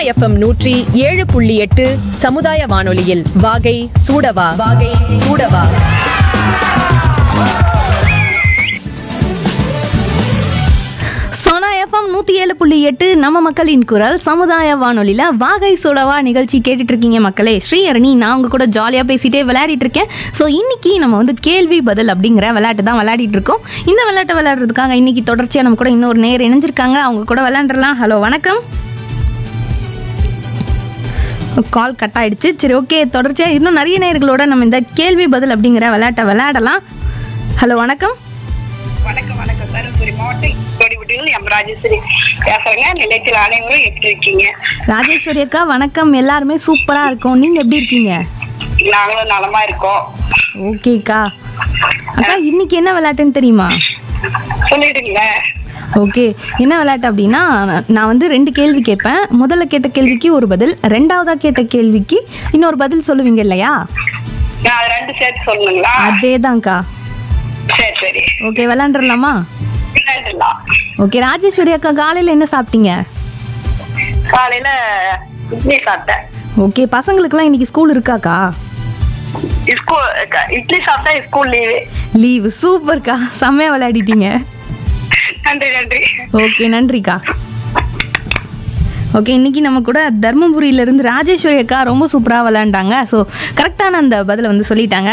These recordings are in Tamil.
எஃப்எம் நூற்றி ஏழு புள்ளி எட்டு சமுதாய வானொலியில் வாகை சூடவா வாகை சூடவா சோனா எஃப்எம் நூற்றி ஏழு புள்ளி எட்டு நம்ம மக்களின் குரல் சமுதாய வானொலியில் வாகை சுடவா நிகழ்ச்சி கேட்டுட்டு இருக்கீங்க மக்களே ஸ்ரீஹரணி நான் உங்க கூட ஜாலியாக பேசிட்டே விளையாடிட்டு இருக்கேன் ஸோ இன்னைக்கு நம்ம வந்து கேள்வி பதில் அப்படிங்கிற விளையாட்டு தான் விளையாடிட்டு இருக்கோம் இந்த விளையாட்டை விளையாடுறதுக்காக இன்னைக்கு தொடர்ச்சியாக நம்ம கூட இன்னொரு நேர் இணைஞ்சிருக்காங்க அவங்க கூட விளையாண்டுறலாம் ஹலோ வணக்கம் கால் கட் ஆயிடுச்சு சரி ஓகே தொடர்ச்சியாக இன்னும் நிறைய நேர்களோட நம்ம இந்த கேள்வி பதில் அப்படிங்கிற விளையாட்டை விளையாடலாம் ஹலோ வணக்கம் வணக்கம் வணக்கம் தருமபுரி மாவட்டம் கோடிபுட்டியில் எம் ராஜேஸ்வரி பேசுறேங்க நிலையத்தில் அனைவரும் எப்படி இருக்கீங்க ராஜேஸ்வரி அக்கா வணக்கம் எல்லாருமே சூப்பராக இருக்கும் நீங்கள் எப்படி இருக்கீங்க நாங்களும் நலமா இருக்கோம் ஓகேக்கா அக்கா இன்னைக்கு என்ன விளையாட்டுன்னு தெரியுமா சொல்லிடுங்களேன் ஓகே என்ன விளையாட்டு அப்படின்னா நான் நான் வந்து ரெண்டு கேள்வி கேட்பேன் முதல்ல கேட்ட கேள்விக்கு ஒரு பதில் ரெண்டாவதா கேட்ட கேள்விக்கு இன்னொரு பதில் சொல்லுவீங்க இல்லையா நான் அது ரெண்டு சேர்த்து சொல்லணுங்களா அதேதான்க்கா சரி சரி ஓகே விளையாண்டுடலாமா விளையாண்டுலாம் ஓகே ராஜேஸ்வரி அக்கா காலையில் என்ன சாப்பிட்டீங்க காலையில இட்லி சாப்பிட்டேன் ஓகே பசங்களுக்குலாம் இன்னைக்கு ஸ்கூல் இருக்காக்கா ஸ்கூல் இட்லி சாப்பிட்டா ஸ்கூல் லீவு லீவு சூப்பர்க்கா செம்மையாக விளையாடிட்டீங்க நன்றி நன்றி ஓகே நன்றிக்கா ஓகே இன்னைக்கு நம்ம கூட தர்மபுரியிலேருந்து ராஜேஸ்வரி அக்கா ரொம்ப சூப்பராக விளையாண்டாங்க ஸோ கரெக்டான அந்த பதிலை வந்து சொல்லிட்டாங்க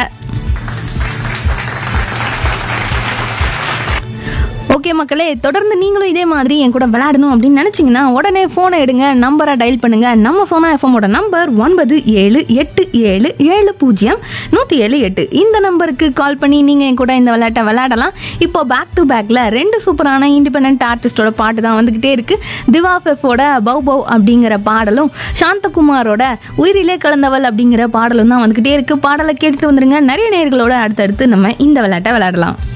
ஓகே மக்களே தொடர்ந்து நீங்களும் இதே மாதிரி என் கூட விளையாடணும் அப்படின்னு நினச்சிங்கன்னா உடனே ஃபோனை எடுங்க நம்பரை டயல் பண்ணுங்க நம்ம சோனா எஃப்எம்மோட நம்பர் ஒன்பது ஏழு எட்டு ஏழு ஏழு பூஜ்ஜியம் நூற்றி ஏழு எட்டு இந்த நம்பருக்கு கால் பண்ணி நீங்கள் என் கூட இந்த விளையாட்டை விளையாடலாம் இப்போ பேக் டு பேக்கில் ரெண்டு சூப்பரான இண்டிபெண்ட் ஆர்டிஸ்டோட பாட்டு தான் வந்துக்கிட்டே இருக்கு திவா ஃபெஃபோட பவ் பவ் அப்படிங்கிற பாடலும் சாந்தகுமாரோட உயிரிலே கலந்தவள் அப்படிங்கிற பாடலும் தான் வந்துக்கிட்டே இருக்கு பாடலை கேட்டுட்டு வந்துருங்க நிறைய நேர்களோட அடுத்தடுத்து நம்ம இந்த விளையாட்டை விளையாடலாம்